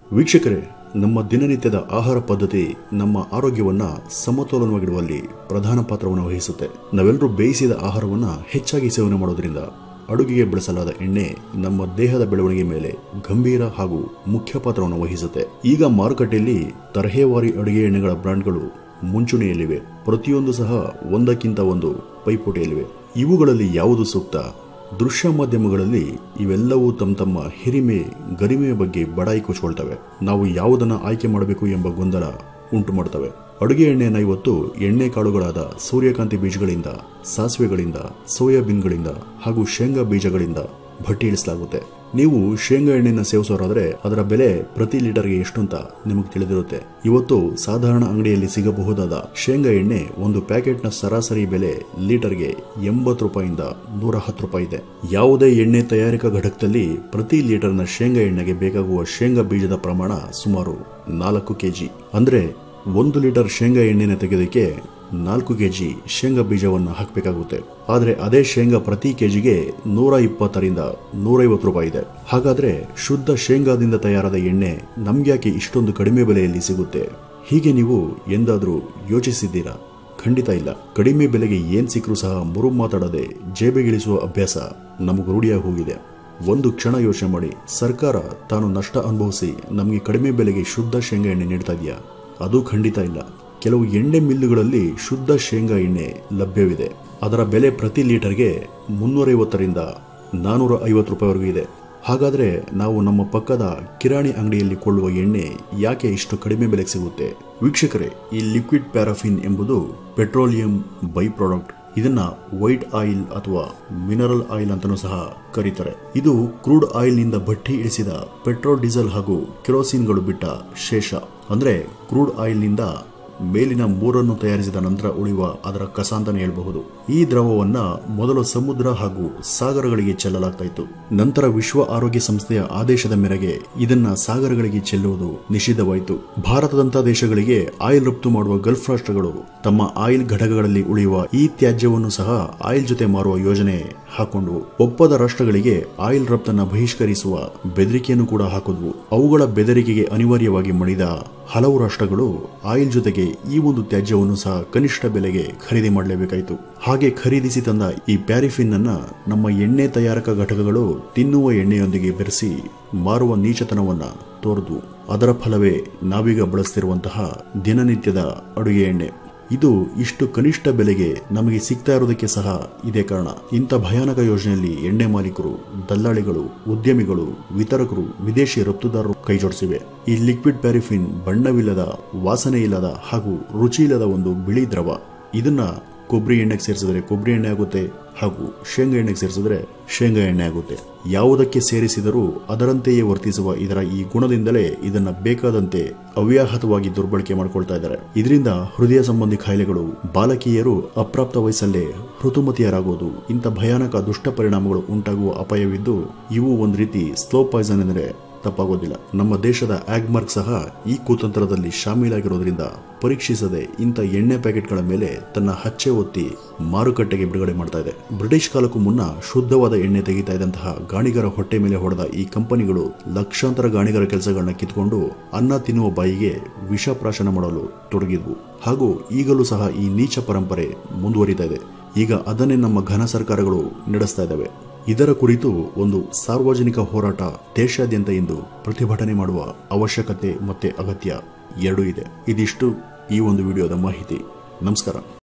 ವೀಕ್ಷಕರೇ ನಮ್ಮ ದಿನನಿತ್ಯದ ಆಹಾರ ಪದ್ಧತಿ ನಮ್ಮ ಆರೋಗ್ಯವನ್ನ ಸಮತೋಲನವಾಗಿಡುವಲ್ಲಿ ಪ್ರಧಾನ ಪಾತ್ರವನ್ನು ವಹಿಸುತ್ತೆ ನಾವೆಲ್ಲರೂ ಬೇಯಿಸಿದ ಆಹಾರವನ್ನ ಹೆಚ್ಚಾಗಿ ಸೇವನೆ ಮಾಡೋದ್ರಿಂದ ಅಡುಗೆಗೆ ಬಳಸಲಾದ ಎಣ್ಣೆ ನಮ್ಮ ದೇಹದ ಬೆಳವಣಿಗೆ ಮೇಲೆ ಗಂಭೀರ ಹಾಗೂ ಮುಖ್ಯ ಪಾತ್ರವನ್ನು ವಹಿಸುತ್ತೆ ಈಗ ಮಾರುಕಟ್ಟೆಯಲ್ಲಿ ತರಹೇವಾರಿ ಅಡುಗೆ ಎಣ್ಣೆಗಳ ಬ್ರಾಂಡ್ಗಳು ಮುಂಚೂಣಿಯಲ್ಲಿವೆ ಪ್ರತಿಯೊಂದು ಸಹ ಒಂದಕ್ಕಿಂತ ಒಂದು ಪೈಪೋಟಿಯಲ್ಲಿವೆ ಇವುಗಳಲ್ಲಿ ಯಾವುದು ಸೂಕ್ತ ದೃಶ್ಯ ಮಾಧ್ಯಮಗಳಲ್ಲಿ ಇವೆಲ್ಲವೂ ತಮ್ಮ ತಮ್ಮ ಹಿರಿಮೆ ಗರಿಮೆಯ ಬಗ್ಗೆ ಬಡಾಯಿ ಕೊಚ್ಕೊಳ್ತವೆ ನಾವು ಯಾವುದನ್ನ ಆಯ್ಕೆ ಮಾಡಬೇಕು ಎಂಬ ಗೊಂದಲ ಉಂಟು ಮಾಡ್ತವೆ ಅಡುಗೆ ಎಣ್ಣೆಯನ್ನು ಇವತ್ತು ಎಣ್ಣೆ ಕಾಳುಗಳಾದ ಸೂರ್ಯಕಾಂತಿ ಬೀಜಗಳಿಂದ ಸಾಸಿವೆಗಳಿಂದ ಸೋಯಾಬೀನ್ಗಳಿಂದ ಹಾಗೂ ಶೇಂಗಾ ಬೀಜಗಳಿಂದ ಭಟ್ಟಿ ಇಳಿಸಲಾಗುತ್ತೆ ನೀವು ಶೇಂಗಾ ಎಣ್ಣೆಯನ್ನು ಸೇವಿಸೋರಾದ್ರೆ ಅದರ ಬೆಲೆ ಪ್ರತಿ ಲೀಟರ್ಗೆ ಎಷ್ಟು ಅಂತ ನಿಮಗೆ ತಿಳಿದಿರುತ್ತೆ ಇವತ್ತು ಸಾಧಾರಣ ಅಂಗಡಿಯಲ್ಲಿ ಸಿಗಬಹುದಾದ ಶೇಂಗಾ ಎಣ್ಣೆ ಒಂದು ಪ್ಯಾಕೆಟ್ನ ಸರಾಸರಿ ಬೆಲೆ ಲೀಟರ್ಗೆ ಎಂಬತ್ತು ರೂಪಾಯಿಂದ ನೂರ ಹತ್ತು ರೂಪಾಯಿ ಇದೆ ಯಾವುದೇ ಎಣ್ಣೆ ತಯಾರಿಕಾ ಘಟಕದಲ್ಲಿ ಪ್ರತಿ ಲೀಟರ್ನ ಶೇಂಗಾ ಎಣ್ಣೆಗೆ ಬೇಕಾಗುವ ಶೇಂಗಾ ಬೀಜದ ಪ್ರಮಾಣ ಸುಮಾರು ನಾಲ್ಕು ಕೆಜಿ ಅಂದ್ರೆ ಒಂದು ಲೀಟರ್ ಶೇಂಗಾ ಎಣ್ಣೆನ ತೆಗೆಯೋದಕ್ಕೆ ನಾಲ್ಕು ಕೆಜಿ ಶೇಂಗಾ ಬೀಜವನ್ನು ಹಾಕಬೇಕಾಗುತ್ತೆ ಆದರೆ ಅದೇ ಶೇಂಗಾ ಪ್ರತಿ ಕೆಜಿಗೆ ನೂರ ಇಪ್ಪತ್ತರಿಂದ ನೂರೈವತ್ತು ರೂಪಾಯಿ ಇದೆ ಹಾಗಾದ್ರೆ ಶುದ್ಧ ಶೇಂಗಾದಿಂದ ತಯಾರಾದ ಎಣ್ಣೆ ನಮ್ಗ್ಯಾಕೆ ಇಷ್ಟೊಂದು ಕಡಿಮೆ ಬೆಲೆಯಲ್ಲಿ ಸಿಗುತ್ತೆ ಹೀಗೆ ನೀವು ಎಂದಾದ್ರೂ ಯೋಚಿಸಿದ್ದೀರಾ ಖಂಡಿತ ಇಲ್ಲ ಕಡಿಮೆ ಬೆಲೆಗೆ ಏನ್ ಸಿಕ್ಕರೂ ಸಹ ಮುರು ಮಾತಾಡದೆ ಜೇಬಿಗಿಳಿಸುವ ಅಭ್ಯಾಸ ನಮಗೆ ರೂಢಿಯಾಗಿ ಹೋಗಿದೆ ಒಂದು ಕ್ಷಣ ಯೋಚನೆ ಮಾಡಿ ಸರ್ಕಾರ ತಾನು ನಷ್ಟ ಅನುಭವಿಸಿ ನಮಗೆ ಕಡಿಮೆ ಬೆಲೆಗೆ ಶುದ್ಧ ಶೇಂಗಾ ಎಣ್ಣೆ ನೀಡ್ತಾ ಇದೆಯಾ ಅದು ಖಂಡಿತ ಇಲ್ಲ ಕೆಲವು ಎಣ್ಣೆ ಮಿಲ್ಲುಗಳಲ್ಲಿ ಶುದ್ಧ ಶೇಂಗಾ ಎಣ್ಣೆ ಲಭ್ಯವಿದೆ ಅದರ ಬೆಲೆ ಪ್ರತಿ ಲೀಟರ್ಗೆ ಮುನ್ನೂರೈವತ್ತರಿಂದ ನಾನೂರ ಐವತ್ತು ರೂಪಾಯಿವರೆಗೂ ಇದೆ ಹಾಗಾದ್ರೆ ನಾವು ನಮ್ಮ ಪಕ್ಕದ ಕಿರಾಣಿ ಅಂಗಡಿಯಲ್ಲಿ ಕೊಳ್ಳುವ ಎಣ್ಣೆ ಯಾಕೆ ಇಷ್ಟು ಕಡಿಮೆ ಬೆಲೆಗೆ ಸಿಗುತ್ತೆ ವೀಕ್ಷಕರೇ ಈ ಲಿಕ್ವಿಡ್ ಪ್ಯಾರಾಫಿನ್ ಎಂಬುದು ಪೆಟ್ರೋಲಿಯಂ ಬೈ ಪ್ರಾಡಕ್ಟ್ ಇದನ್ನ ವೈಟ್ ಆಯಿಲ್ ಅಥವಾ ಮಿನರಲ್ ಆಯಿಲ್ ಅಂತಾನೂ ಸಹ ಕರೀತಾರೆ ಇದು ಕ್ರೂಡ್ ಆಯಿಲ್ ನಿಂದ ಭಟ್ಟಿ ಇಳಿಸಿದ ಪೆಟ್ರೋಲ್ ಡೀಸೆಲ್ ಹಾಗೂ ಕೆರೋಸಿನ್ಗಳು ಬಿಟ್ಟ ಶೇಷ ಅಂದ್ರೆ ಕ್ರೂಡ್ ಆಯಿಲ್ ನಿಂದ ಮೇಲಿನ ಮೂರನ್ನು ತಯಾರಿಸಿದ ನಂತರ ಉಳಿಯುವ ಅದರ ಕಸ ಅಂತಾನೆ ಹೇಳಬಹುದು ಈ ದ್ರವವನ್ನ ಮೊದಲು ಸಮುದ್ರ ಹಾಗೂ ಸಾಗರಗಳಿಗೆ ಚೆಲ್ಲಲಾಗ್ತಾ ಇತ್ತು ನಂತರ ವಿಶ್ವ ಆರೋಗ್ಯ ಸಂಸ್ಥೆಯ ಆದೇಶದ ಮೇರೆಗೆ ಇದನ್ನ ಸಾಗರಗಳಿಗೆ ಚೆಲ್ಲುವುದು ನಿಷಿದ್ಧವಾಯಿತು ಭಾರತದಂತ ದೇಶಗಳಿಗೆ ಆಯಿಲ್ ರಫ್ತು ಮಾಡುವ ಗಲ್ಫ್ ರಾಷ್ಟ್ರಗಳು ತಮ್ಮ ಆಯಿಲ್ ಘಟಕಗಳಲ್ಲಿ ಉಳಿಯುವ ಈ ತ್ಯಾಜ್ಯವನ್ನು ಸಹ ಆಯಿಲ್ ಜೊತೆ ಮಾರುವ ಯೋಜನೆ ಹಾಕೊಂಡು ಒಪ್ಪದ ರಾಷ್ಟ್ರಗಳಿಗೆ ಆಯಿಲ್ ರಫ್ತನ್ನ ಬಹಿಷ್ಕರಿಸುವ ಬೆದರಿಕೆಯನ್ನು ಕೂಡ ಹಾಕಿದ್ವು ಅವುಗಳ ಬೆದರಿಕೆಗೆ ಅನಿವಾರ್ಯವಾಗಿ ಮಣಿದ ಹಲವು ರಾಷ್ಟ್ರಗಳು ಆಯಿಲ್ ಜೊತೆಗೆ ಈ ಒಂದು ತ್ಯಾಜ್ಯವನ್ನು ಸಹ ಕನಿಷ್ಠ ಬೆಲೆಗೆ ಖರೀದಿ ಮಾಡಲೇಬೇಕಾಯಿತು ಹಾಗೆ ಖರೀದಿಸಿ ತಂದ ಈ ಪ್ಯಾರಿಫಿನ್ ಅನ್ನ ನಮ್ಮ ಎಣ್ಣೆ ತಯಾರಕ ಘಟಕಗಳು ತಿನ್ನುವ ಎಣ್ಣೆಯೊಂದಿಗೆ ಬೆರೆಸಿ ಮಾರುವ ನೀಚತನವನ್ನ ತೋರಿದ್ವು ಅದರ ಫಲವೇ ನಾವೀಗ ಬಳಸ್ತಿರುವಂತಹ ದಿನನಿತ್ಯದ ಅಡುಗೆ ಎಣ್ಣೆ ಇದು ಇಷ್ಟು ಕನಿಷ್ಠ ಬೆಲೆಗೆ ನಮಗೆ ಸಿಗ್ತಾ ಇರೋದಕ್ಕೆ ಸಹ ಇದೇ ಕಾರಣ ಇಂಥ ಭಯಾನಕ ಯೋಜನೆಯಲ್ಲಿ ಎಣ್ಣೆ ಮಾಲೀಕರು ದಲ್ಲಾಳಿಗಳು ಉದ್ಯಮಿಗಳು ವಿತರಕರು ವಿದೇಶಿ ರಫ್ತುದಾರರು ಕೈಜೋಡಿಸಿವೆ ಈ ಲಿಕ್ವಿಡ್ ಪ್ಯಾರಿಫಿನ್ ಬಣ್ಣವಿಲ್ಲದ ವಾಸನೆ ಇಲ್ಲದ ಹಾಗೂ ರುಚಿ ಇಲ್ಲದ ಒಂದು ಬಿಳಿ ದ್ರವ ಇದನ್ನ ಕೊಬ್ಬರಿ ಎಣ್ಣೆಗೆ ಸೇರಿಸಿದ್ರೆ ಕೊಬ್ಬರಿ ಎಣ್ಣೆ ಆಗುತ್ತೆ ಹಾಗೂ ಶೇಂಗಾ ಎಣ್ಣೆಗೆ ಸೇರಿಸಿದ್ರೆ ಶೇಂಗಾ ಎಣ್ಣೆ ಆಗುತ್ತೆ ಯಾವುದಕ್ಕೆ ಸೇರಿಸಿದರೂ ಅದರಂತೆಯೇ ವರ್ತಿಸುವ ಇದರ ಈ ಗುಣದಿಂದಲೇ ಇದನ್ನ ಬೇಕಾದಂತೆ ಅವ್ಯಾಹತವಾಗಿ ದುರ್ಬಳಕೆ ಮಾಡಿಕೊಳ್ತಾ ಇದ್ದಾರೆ ಇದರಿಂದ ಹೃದಯ ಸಂಬಂಧಿ ಕಾಯಿಲೆಗಳು ಬಾಲಕಿಯರು ಅಪ್ರಾಪ್ತ ವಯಸ್ಸಲ್ಲೇ ಋತುಮತಿಯರಾಗುವುದು ಇಂಥ ಭಯಾನಕ ದುಷ್ಟ ಪರಿಣಾಮಗಳು ಉಂಟಾಗುವ ಅಪಾಯವಿದ್ದು ಇವು ಒಂದು ರೀತಿ ಸ್ಲೋ ಪಾಯ್ಸನ್ ಎಂದರೆ ತಪ್ಪಾಗೋದಿಲ್ಲ ನಮ್ಮ ದೇಶದ ಆಗ್ಮಾರ್ಕ್ ಸಹ ಈ ಕುತಂತ್ರದಲ್ಲಿ ಶಾಮೀಲಾಗಿರೋದ್ರಿಂದ ಪರೀಕ್ಷಿಸದೆ ಇಂಥ ಎಣ್ಣೆ ಪ್ಯಾಕೆಟ್ಗಳ ಮೇಲೆ ತನ್ನ ಹಚ್ಚೆ ಒತ್ತಿ ಮಾರುಕಟ್ಟೆಗೆ ಬಿಡುಗಡೆ ಮಾಡ್ತಾ ಇದೆ ಬ್ರಿಟಿಷ್ ಕಾಲಕ್ಕೂ ಮುನ್ನ ಶುದ್ಧವಾದ ಎಣ್ಣೆ ತೆಗಿತಾ ಇದ್ದಂತಹ ಗಾಣಿಗರ ಹೊಟ್ಟೆ ಮೇಲೆ ಹೊಡೆದ ಈ ಕಂಪನಿಗಳು ಲಕ್ಷಾಂತರ ಗಾಣಿಗರ ಕೆಲಸಗಳನ್ನ ಕಿತ್ಕೊಂಡು ಅನ್ನ ತಿನ್ನುವ ಬಾಯಿಗೆ ವಿಷಪ್ರಾಶನ ಮಾಡಲು ತೊಡಗಿದ್ವು ಹಾಗೂ ಈಗಲೂ ಸಹ ಈ ನೀಚ ಪರಂಪರೆ ಮುಂದುವರಿತಾ ಇದೆ ಈಗ ಅದನ್ನೇ ನಮ್ಮ ಘನ ಸರ್ಕಾರಗಳು ನಡೆಸ್ತಾ ಇದ್ದಾವೆ ಇದರ ಕುರಿತು ಒಂದು ಸಾರ್ವಜನಿಕ ಹೋರಾಟ ದೇಶಾದ್ಯಂತ ಇಂದು ಪ್ರತಿಭಟನೆ ಮಾಡುವ ಅವಶ್ಯಕತೆ ಮತ್ತೆ ಅಗತ್ಯ ಎರಡೂ ಇದೆ ಇದಿಷ್ಟು ಈ ಒಂದು ವಿಡಿಯೋದ ಮಾಹಿತಿ ನಮಸ್ಕಾರ